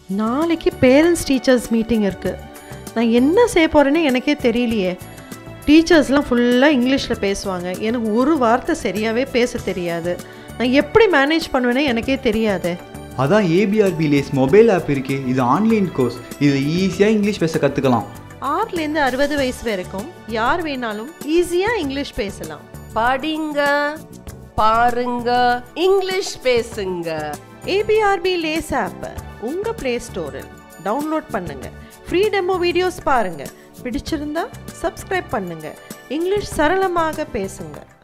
நாளைக்கு parents teachers meeting இருக்குது நான் என்ன செய்ய போகிறேன்னு எனக்கே தெரியலையே டீச்சர்ஸ்லாம் ஃபுல்லாக இங்கிலீஷில் பேசுவாங்க எனக்கு ஒரு வார்த்தை சரியாகவே பேச தெரியாது நான் எப்படி மேனேஜ் பண்ணுவேனே எனக்கே தெரியாதே அதான் ஏபிஆர்பி லேஸ் மொபைல் ஆப் இருக்கே இது ஆன்லைன் கோர்ஸ் இதில் ஈஸியாக இங்கிலீஷ் பேச கற்றுக்கலாம் ஆறுலேருந்து அறுபது வயசு வரைக்கும் யார் வேணாலும் ஈஸியாக இங்கிலீஷ் பேசலாம் படிங்க பாருங்க இங்கிலீஷ் பேசுங்க ஏபிஆர்பி லேஸ் ஆப்பை உங்கள் ப்ளே ஸ்டோரில் டவுன்லோட் பண்ணுங்கள் ஃப்ரீ டெமோ வீடியோஸ் பாருங்கள் பிடிச்சிருந்தா சப்ஸ்கிரைப் பண்ணுங்கள் இங்கிலீஷ் சரளமாக பேசுங்க